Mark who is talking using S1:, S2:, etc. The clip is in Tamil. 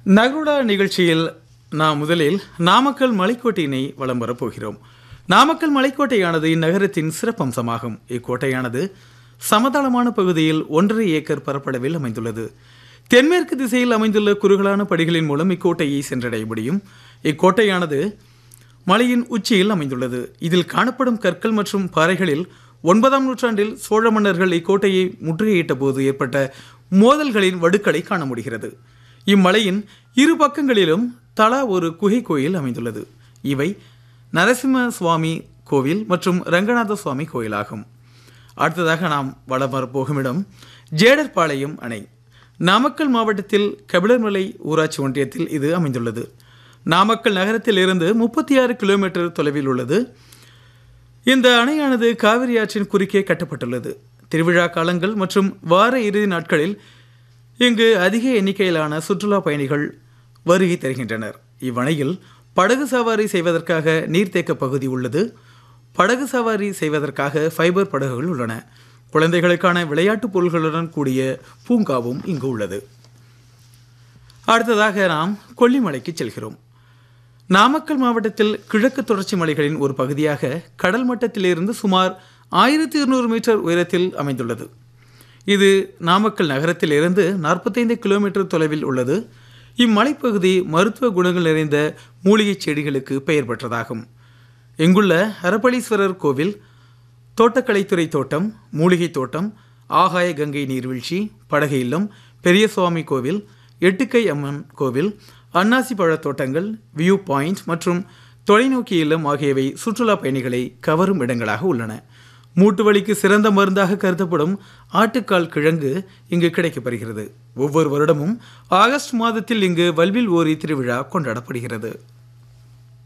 S1: நகுடா நிகழ்ச்சியில் நாம் முதலில் நாமக்கல் மலைக்கோட்டையினை வலம் வரப்போகிறோம் நாமக்கல் மலைக்கோட்டையானது இந்நகரத்தின் சிறப்பம்சமாகும் இக்கோட்டையானது சமதளமான பகுதியில் ஒன்றரை ஏக்கர் பரப்பளவில் அமைந்துள்ளது தென்மேற்கு திசையில் அமைந்துள்ள குறுகலான படிகளின் மூலம் இக்கோட்டையை சென்றடைய முடியும் இக்கோட்டையானது மலையின் உச்சியில் அமைந்துள்ளது இதில் காணப்படும் கற்கள் மற்றும் பாறைகளில் ஒன்பதாம் நூற்றாண்டில் சோழ மன்னர்கள் இக்கோட்டையை முற்றுகையிட்ட போது ஏற்பட்ட மோதல்களின் வடுக்களை காண முடிகிறது இம்மலையின் இரு பக்கங்களிலும் தலா ஒரு குகை கோயில் அமைந்துள்ளது இவை நரசிம்ம சுவாமி கோவில் மற்றும் ரங்கநாத சுவாமி கோயிலாகும் அடுத்ததாக நாம் வலம் வரப்போகும் இடம் ஜேடர்பாளையம் அணை நாமக்கல் மாவட்டத்தில் கபிலர்மலை ஊராட்சி ஒன்றியத்தில் இது அமைந்துள்ளது நாமக்கல் நகரத்தில் இருந்து முப்பத்தி ஆறு கிலோமீட்டர் தொலைவில் உள்ளது இந்த அணையானது காவிரி ஆற்றின் குறுக்கே கட்டப்பட்டுள்ளது திருவிழா காலங்கள் மற்றும் வார இறுதி நாட்களில் இங்கு அதிக எண்ணிக்கையிலான சுற்றுலா பயணிகள் வருகை தருகின்றனர் இவ்வணையில் படகு சவாரி செய்வதற்காக நீர்த்தேக்க பகுதி உள்ளது படகு சவாரி செய்வதற்காக ஃபைபர் படகுகள் உள்ளன குழந்தைகளுக்கான விளையாட்டுப் பொருள்களுடன் கூடிய பூங்காவும் இங்கு உள்ளது அடுத்ததாக நாம் கொல்லிமலைக்கு செல்கிறோம் நாமக்கல் மாவட்டத்தில் கிழக்கு தொடர்ச்சி மலைகளின் ஒரு பகுதியாக கடல் மட்டத்திலிருந்து சுமார் ஆயிரத்தி இருநூறு மீட்டர் உயரத்தில் அமைந்துள்ளது இது நாமக்கல் நகரத்திலிருந்து நாற்பத்தைந்து கிலோமீட்டர் தொலைவில் உள்ளது இம்மலைப்பகுதி மருத்துவ குணங்கள் நிறைந்த மூலிகைச் செடிகளுக்கு பெயர் பெற்றதாகும் இங்குள்ள அரப்பளீஸ்வரர் கோவில் தோட்டக்கலைத்துறை தோட்டம் மூலிகை தோட்டம் ஆகாய கங்கை நீர்வீழ்ச்சி படகு இல்லம் பெரிய சுவாமி கோவில் எட்டுக்கை அம்மன் கோவில் அன்னாசி பழத் தோட்டங்கள் வியூ பாயிண்ட் மற்றும் தொலைநோக்கி இல்லம் ஆகியவை சுற்றுலா பயணிகளை கவரும் இடங்களாக உள்ளன மூட்டு வலிக்கு சிறந்த மருந்தாக கருதப்படும் ஆட்டுக்கால் கிழங்கு இங்கு கிடைக்கப்பெறுகிறது ஒவ்வொரு வருடமும் ஆகஸ்ட் மாதத்தில் இங்கு வல்வில் ஓரி திருவிழா கொண்டாடப்படுகிறது